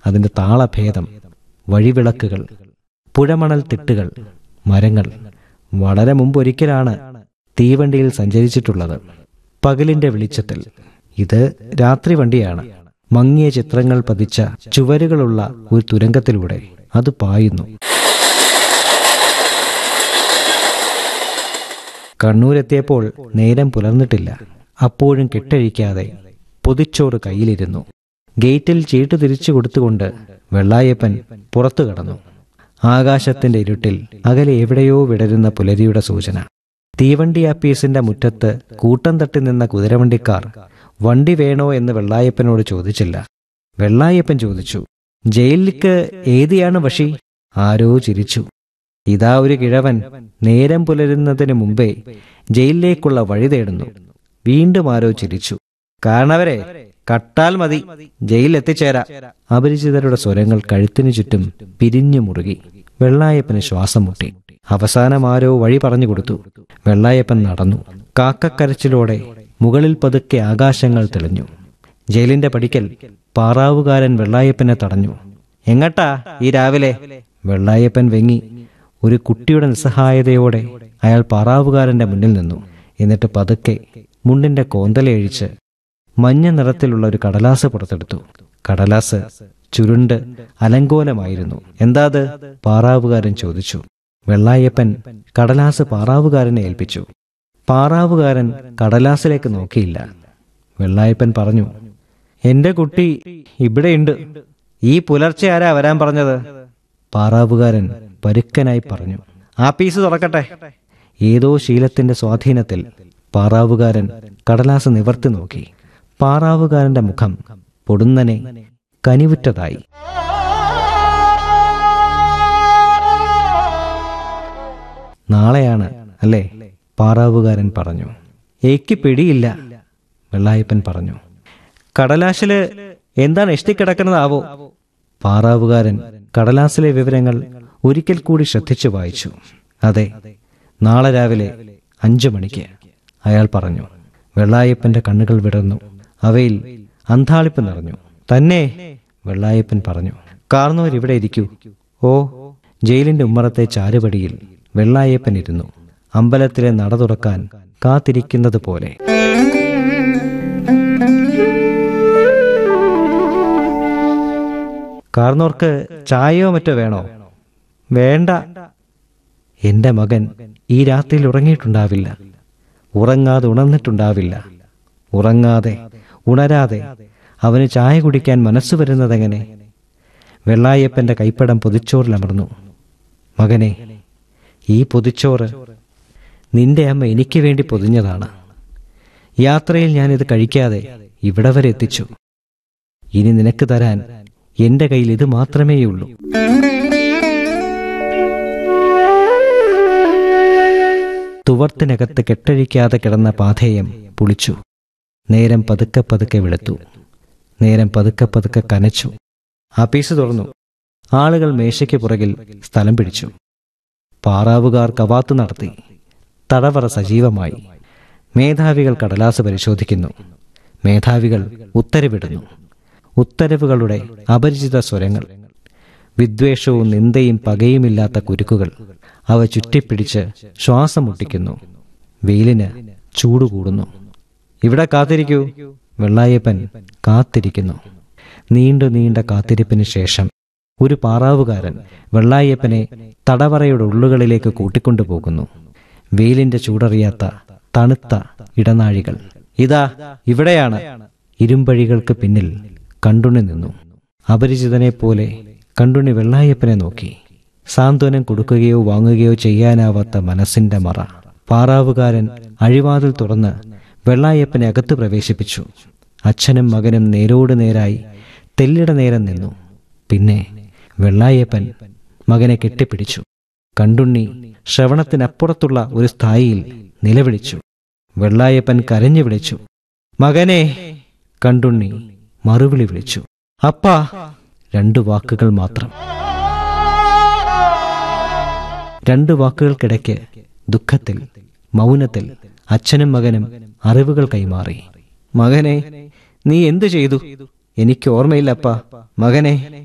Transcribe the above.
അതിന്റെ താളഭേദം വഴിവിളക്കുകൾ പുഴമണൽ തിട്ടുകൾ മരങ്ങൾ വളരെ മുമ്പൊരിക്കലാണ് തീവണ്ടിയിൽ സഞ്ചരിച്ചിട്ടുള്ളത് പകലിന്റെ വെളിച്ചത്തിൽ ഇത് രാത്രി വണ്ടിയാണ് മങ്ങിയ ചിത്രങ്ങൾ പതിച്ച ചുവരുകളുള്ള ഒരു തുരങ്കത്തിലൂടെ അത് പായുന്നു കണ്ണൂരെത്തിയപ്പോൾ നേരം പുലർന്നിട്ടില്ല അപ്പോഴും കെട്ടഴിക്കാതെ പൊതിച്ചോറ് കയ്യിലിരുന്നു ഗേറ്റിൽ ചീട്ട് തിരിച്ചു കൊടുത്തുകൊണ്ട് വെള്ളായപ്പൻ പുറത്തു കടന്നു ആകാശത്തിന്റെ ഇരുട്ടിൽ അകലെ എവിടെയോ വിടരുന്ന പുലരിയുടെ സൂചന തീവണ്ടി ആപ്പീസിന്റെ മുറ്റത്ത് കൂട്ടം തട്ടി നിന്ന കുതിരവണ്ടിക്കാർ വണ്ടി വേണോ എന്ന് വെള്ളായപ്പനോട് ചോദിച്ചില്ല വെള്ളായപ്പൻ ചോദിച്ചു ജയിലിലേക്ക് ഏതിയാണ് വഷി ആരോ ചിരിച്ചു ഇതാ ഒരു കിഴവൻ നേരം പുലരുന്നതിന് മുമ്പേ ജയിലിലേക്കുള്ള വഴി തേടുന്നു വീണ്ടും ആരോ ചിരിച്ചു കാരണവരെ കട്ടാൽ മതി ജയിലിൽ എത്തിച്ചേരാ അപരിചിതരുടെ സ്വരങ്ങൾ കഴുത്തിനു ചുറ്റും പിരിഞ്ഞു മുറുകി വെള്ളായപ്പന് ശ്വാസം മുട്ടി അവസാനം ആരോ വഴി പറഞ്ഞു കൊടുത്തു വെള്ളായപ്പൻ നടന്നു കാക്കക്കരച്ചിലോടെ മുകളിൽ പതുക്കെ ആകാശങ്ങൾ തെളിഞ്ഞു ജയിലിന്റെ പടിക്കൽ പാറാവുകാരൻ വെള്ളായപ്പനെ തടഞ്ഞു എങ്ങട്ടാ ഈ രാവിലെ വെള്ളായപ്പൻ വെങ്ങി ഒരു കുട്ടിയുടെ നിസ്സഹായതയോടെ അയാൾ പാറാവുകാരന്റെ മുന്നിൽ നിന്നു എന്നിട്ട് പതുക്കെ മുണ്ടിന്റെ കോന്തലയഴിച്ച് മഞ്ഞ നിറത്തിലുള്ള ഒരു കടലാസ് പുറത്തെടുത്തു കടലാസ് ചുരുണ്ട് അലങ്കോലമായിരുന്നു എന്താത് പാറാവുകാരൻ ചോദിച്ചു വെള്ളായപ്പൻ കടലാസ് പാറാവുകാരനെ ഏൽപ്പിച്ചു പാറാവുകാരൻ കടലാസിലേക്ക് നോക്കിയില്ല വെള്ളായപ്പൻ പറഞ്ഞു എന്റെ കുട്ടി ഇവിടെയുണ്ട് ഈ പുലർച്ചെ ആരാ വരാൻ പറഞ്ഞത് പാറാവുകാരൻ പരുക്കനായി പറഞ്ഞു ആ പീസ് തുറക്കട്ടെ ഏതോ ശീലത്തിന്റെ സ്വാധീനത്തിൽ പാറാവുകാരൻ കടലാസ് നിവർത്തി നോക്കി പാറാവുകാരന്റെ മുഖം പൊടുന്നനെ കനിവുറ്റതായി നാളെയാണ് അല്ലേ പാറാവുകാരൻ പറഞ്ഞു ഏക്ക് പിടിയില്ല വെള്ളായപ്പൻ പറഞ്ഞു കടലാശില് എന്താണ് എഷ്ടിക്കിടക്കുന്നതാവോ പാറാവുകാരൻ കടലാസിലെ വിവരങ്ങൾ ഒരിക്കൽ കൂടി ശ്രദ്ധിച്ചു വായിച്ചു അതെ നാളെ രാവിലെ അഞ്ചു മണിക്ക് അയാൾ പറഞ്ഞു വെള്ളായപ്പന്റെ കണ്ണുകൾ വിടർന്നു അവയിൽ അന്താളിപ്പ് നിറഞ്ഞു തന്നെ വെള്ളായപ്പൻ പറഞ്ഞു കാർന്നോർ ഇവിടെ ഇരിക്കൂ ഓ ജയിലിന്റെ ഉമ്മറത്തെ ചാരുപടിയിൽ വെള്ളായപ്പൻ ഇരുന്നു അമ്പലത്തിലെ നട തുറക്കാൻ കാത്തിരിക്കുന്നത് പോലെ കാർന്നോർക്ക് ചായയോ മറ്റോ വേണോ വേണ്ട എന്റെ മകൻ ഈ രാത്രിയിൽ ഉറങ്ങിയിട്ടുണ്ടാവില്ല ഉറങ്ങാതെ ഉണർന്നിട്ടുണ്ടാവില്ല ഉറങ്ങാതെ ഉണരാതെ അവന് ചായ കുടിക്കാൻ മനസ്സ് വരുന്നതെങ്ങനെ വെള്ളായപ്പന്റെ കൈപ്പടം പൊതിച്ചോറിലമർന്നു മകനെ ഈ പൊതിച്ചോറ് നിന്റെ അമ്മ എനിക്ക് വേണ്ടി പൊതിഞ്ഞതാണ് യാത്രയിൽ ഞാനിത് കഴിക്കാതെ ഇവിടെ വരെ എത്തിച്ചു ഇനി നിനക്ക് തരാൻ എന്റെ കയ്യിൽ ഇത് മാത്രമേയുള്ളൂ തുവർത്തിനകത്ത് കെട്ടഴിക്കാതെ കിടന്ന പാഥേയം പുളിച്ചു നേരം പതുക്കെ പതുക്കെ വെളുത്തു നേരം പതുക്കെ പതുക്കെ കനച്ചു ആപ്പീസ് തുറന്നു ആളുകൾ മേശയ്ക്ക് പുറകിൽ സ്ഥലം പിടിച്ചു പാറാവുകാർ കവാത്ത് നടത്തി തടവറ സജീവമായി മേധാവികൾ കടലാസ് പരിശോധിക്കുന്നു മേധാവികൾ ഉത്തരവിടുന്നു ഉത്തരവുകളുടെ അപരിചിത സ്വരങ്ങൾ വിദ്വേഷവും നിന്ദയും പകയുമില്ലാത്ത കുരുക്കുകൾ അവ ചുറ്റിപ്പിടിച്ച് ശ്വാസം മുട്ടിക്കുന്നു വെയിലിന് ചൂടുകൂടുന്നു ഇവിടെ കാത്തിരിക്കൂ വെള്ളായപ്പൻ കാത്തിരിക്കുന്നു നീണ്ടു നീണ്ട കാത്തിരിപ്പിന് ശേഷം ഒരു പാറാവുകാരൻ വെള്ളായപ്പനെ തടവറയുടെ ഉള്ളുകളിലേക്ക് കൂട്ടിക്കൊണ്ടുപോകുന്നു വെയിലിന്റെ ചൂടറിയാത്ത തണുത്ത ഇടനാഴികൾ ഇതാ ഇവിടെയാണ് ഇരുമ്പഴികൾക്ക് പിന്നിൽ കണ്ടുണി നിന്നു അപരിചിതനെ പോലെ കണ്ടുണി വെള്ളായപ്പനെ നോക്കി സാന്ത്വനം കൊടുക്കുകയോ വാങ്ങുകയോ ചെയ്യാനാവാത്ത മനസ്സിന്റെ മറ പാറാവുകാരൻ അഴിവാതിൽ തുറന്ന് വെള്ളായപ്പനെ അകത്ത് പ്രവേശിപ്പിച്ചു അച്ഛനും മകനും നേരോട് നേരായി തെല്ലിട നേരം നിന്നു പിന്നെ വെള്ളായപ്പൻ മകനെ കെട്ടിപ്പിടിച്ചു കണ്ടുണ്ണി ശ്രവണത്തിനപ്പുറത്തുള്ള ഒരു സ്ഥായിയിൽ നിലവിളിച്ചു വെള്ളായപ്പൻ കരഞ്ഞു വിളിച്ചു മകനെ കണ്ടുണ്ണി മറുവിളി വിളിച്ചു അപ്പാ രണ്ടു വാക്കുകൾ മാത്രം രണ്ടു വാക്കുകൾക്കിടയ്ക്ക് ദുഃഖത്തിൽ മൗനത്തിൽ അച്ഛനും മകനും അറിവുകൾ കൈമാറി മകനെ നീ എന്തു ചെയ്തു എനിക്ക് ഓർമ്മയില്ലപ്പാ മകനെ